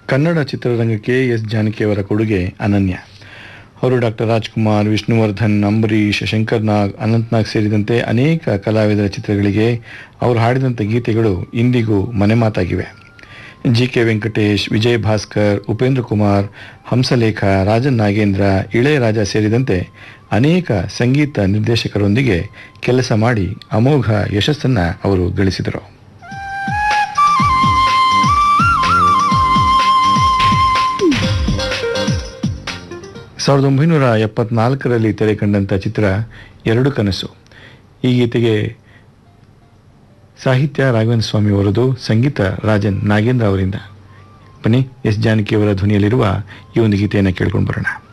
ಕನ್ನಡ ಚಿತ್ರರಂಗಕ್ಕೆ ಎಸ್ ಜಾನಕಿಯವರ ಕೊಡುಗೆ ಅನನ್ಯ ಅವರು ಡಾಕ್ಟರ್ ರಾಜ್ಕುಮಾರ್ ವಿಷ್ಣುವರ್ಧನ್ ಅಂಬರೀಷ್ ಶಂಕರ್ ನಾಗ್ ಅನಂತ್ ನಾಗ್ ಸೇರಿದಂತೆ ಅನೇಕ ಕಲಾವಿದರ ಚಿತ್ರಗಳಿಗೆ ಅವರು ಹಾಡಿದಂಥ ಗೀತೆಗಳು ಇಂದಿಗೂ ಮನೆಮಾತಾಗಿವೆ ಜಿ ಕೆ ವೆಂಕಟೇಶ್ ವಿಜಯ್ ಭಾಸ್ಕರ್ ಉಪೇಂದ್ರ ಕುಮಾರ್ ಹಂಸಲೇಖ ರಾಜನ್ ನಾಗೇಂದ್ರ ಇಳೆಯರಾಜ ಸೇರಿದಂತೆ ಅನೇಕ ಸಂಗೀತ ನಿರ್ದೇಶಕರೊಂದಿಗೆ ಕೆಲಸ ಮಾಡಿ ಅಮೋಘ ಯಶಸ್ಸನ್ನು ಅವರು ಗಳಿಸಿದರು ಸಾವಿರದ ಒಂಬೈನೂರ ಎಪ್ಪತ್ನಾಲ್ಕರಲ್ಲಿ ತೆರೆ ಕಂಡಂಥ ಚಿತ್ರ ಎರಡು ಕನಸು ಈ ಗೀತೆಗೆ ಸಾಹಿತ್ಯ ರಾಘವೇಂದ್ರ ಸ್ವಾಮಿ ಅವರದು ಸಂಗೀತ ರಾಜನ್ ನಾಗೇಂದ್ರ ಅವರಿಂದ ಬನ್ನಿ ಎಸ್ ಜಾನಕಿಯವರ ಧ್ವನಿಯಲ್ಲಿರುವ ಈ ಒಂದು ಗೀತೆಯನ್ನು ಕೇಳ್ಕೊಂಡು ಬರೋಣ